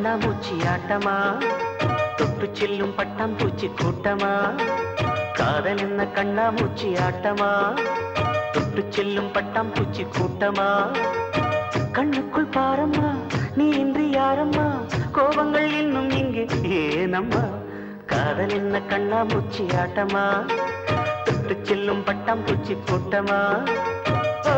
கண்ணாமூச்சி ஆட்டமா தொட்டு செல்லும் பட்டாம்பூச்சி கூட்டமா காதல் என்ன கண்ணாமூச்சி ஆட்டமா தொட்டு செல்லும் பட்டாம்பூச்சி கூட்டமா கண்ணுக்குள் பாரம்மா நீ இன்றி யாரம்மா கோபங்கள் இன்னும் இங்கு ஏனம்மா காதல் என்ன கண்ணாமூச்சி ஆட்டமா தொட்டு செல்லும் பட்டாம்பூச்சி கூட்டமா ஓ,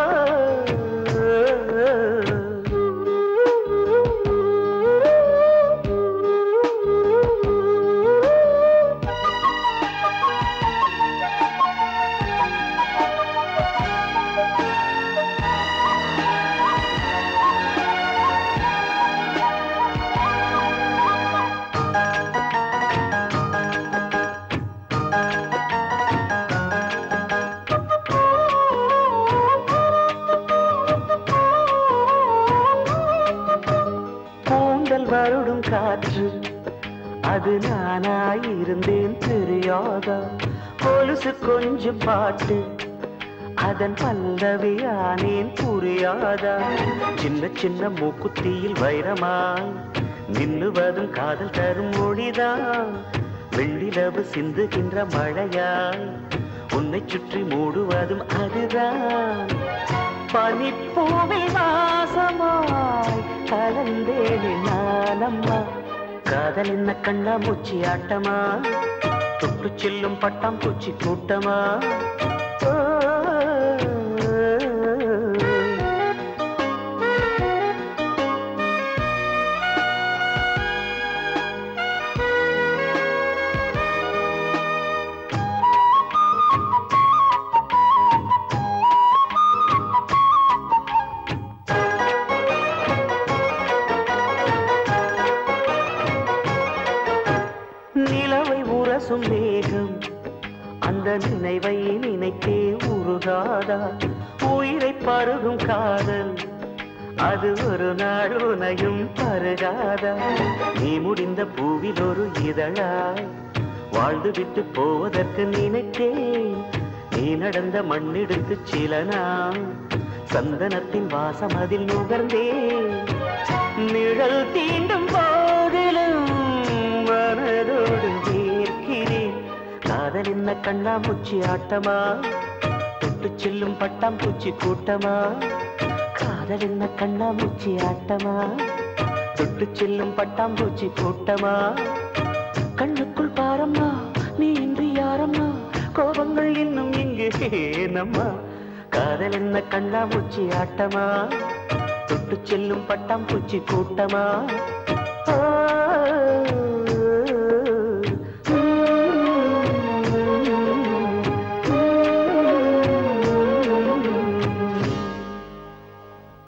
கூந்தல் வருடும் காற்று அது நானாயிருந்தேன் தெரியாதா கொலுசு கொஞ்சம் பாட்டு அதன் பல்லவியானேன் புரியாதா சின்ன சின்ன மூக்குத்தியில் வைரமாய் நின்னுவதும் காதல் தரும் மொழிதான் வெள்ளிலவு சிந்துகின்ற மழையாய் உன்னை சுற்றி மூடுவதும் அதுதான் பனிப்பூவில் வாசமாய் கலந்தேனே நானம்மா காதல் என்ன கண்ணா மூச்சி ஆட்டமா தொட்டு செல்லும் பட்டாம் பூச்சி கூட்டமா ஓ, நிலவை உரசும் மேகம் அந்த நினைவை நினைத்தே உருகாதா உயிரை பருகும் காதல் அது ஒரு நாள் உனையும் பருகாதா நீ முடிந்த பூவில் ஒரு இதழாய் வாழ்ந்து விட்டு போவதற்கு நினைத்தேன் நீ நடந்த மண்ணெடுத்து சில நாள் சந்தனத்தின் வாசம் அதில் நுகர்ந்தேன் நிழல் தீண்டும் போதிலும் மனதோடு ஏற்கிறேன் காதல் என்ன கண்ணாமூச்சி ஆட்டமா தொட்டு செல்லும் பட்டாம்பூச்சி கூட்டமா காதல் என்ன கண்ணாமூச்சி ஆட்டமா தொட்டு செல்லும் பட்டாம்பூச்சி கூட்டமா கண்ணுக்குள் பாரம்மா நீ இன்றி யாரம்மா கோபங்கள் இன்னும் இங்கு ஏனம்மா காதல் என்ன கண்ணாமூச்சி ஆட்டமா தொட்டு செல்லும் பட்டாம்பூச்சி கூட்டமா